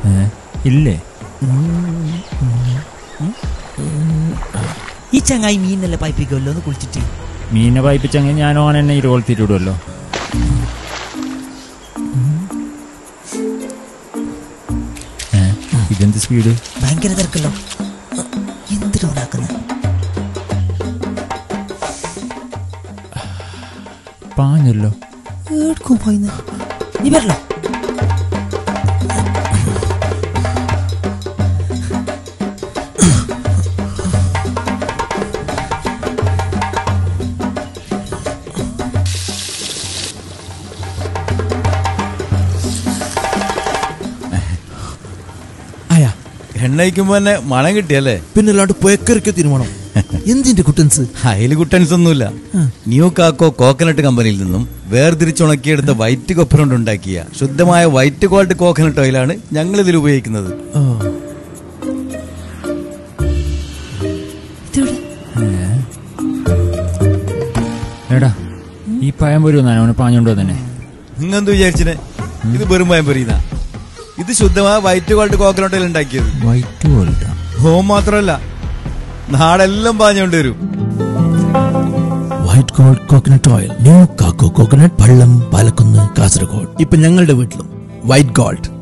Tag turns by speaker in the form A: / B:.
A: ഏ? ഇല്ലേ
B: ഈ ചങ്ങായി മീനല്ലേ പൈപ്പിക്കുമല്ലോ ഒന്ന് കുളിച്ചിട്ട്
A: മീനെ പായിപ്പിച്ചെങ്കിൽ ഞാൻ ഓൻ എന്നെ ഇരുകൊളുത്തിട്ടുവിടുമല്ലോ ഏ? ഇതെന്ത് സ്പീഡ്
B: ഭയങ്കര തിരക്കല്ലോ എന്തിനാ ഉണ്ടാക്കുന്നത്
A: പാഞ്ഞല്ലോ
B: ഏടുക്കും പോയിന്ന് നീ വരല്ലോ
C: ആയാ
D: എണ്ണയ്ക്കുമ്പോ തന്നെ മണം കിട്ടിയല്ലേ
C: പിന്നല്ലാണ്ട് പുയക്കരയ്ക്ക് തീരുമാനം എന്തിന്റെ കുട്ടൻസ്
D: അതിൽ കുട്ടൻസ് ഒന്നുമില്ല ന്യൂ കാക്കോ കോക്കനട്ട് കമ്പനിയിൽ നിന്നും വേർതിരിച്ചുണക്കിയെടുത്ത വൈറ്റ് കൊപ്പര കൊണ്ട് ഉണ്ടാക്കിയ ശുദ്ധമായ വൈറ്റ് ക്വാളിറ്റി കോക്കനട്ട് ഓയിലാണ് ഞങ്ങൾ ഇതിൽ ഉപയോഗിക്കുന്നത്
A: എടാ ഈ പഴം വരുമെന്നാ അവനെ പാഞ്ഞോണ്ടോ തന്നെ
D: നിങ്ങെന്ത് വിചാരിച്ചിനെ ഇത് വെറും പയം പൊരിയുന്ന ഇത് ശുദ്ധമായ വൈറ്റ് ക്വാളിറ്റി കോക്കനട്ട് ഓയിൽ ഉണ്ടാക്കിയത്
A: വൈറ്റ് പോലട്ടാ
D: ഹോം മാത്രമല്ല നാടെല്ലാം പാഞ്ഞുകൊണ്ട് വരും
C: white gold coconut oil new കാക്കോ കോക്കനട്ട് പള്ളം പാലക്കുന്ന് കാസർഗോഡ് ഇപ്പൊ ഞങ്ങളുടെ വീട്ടിലും വൈറ്റ് ഗോൾഡ്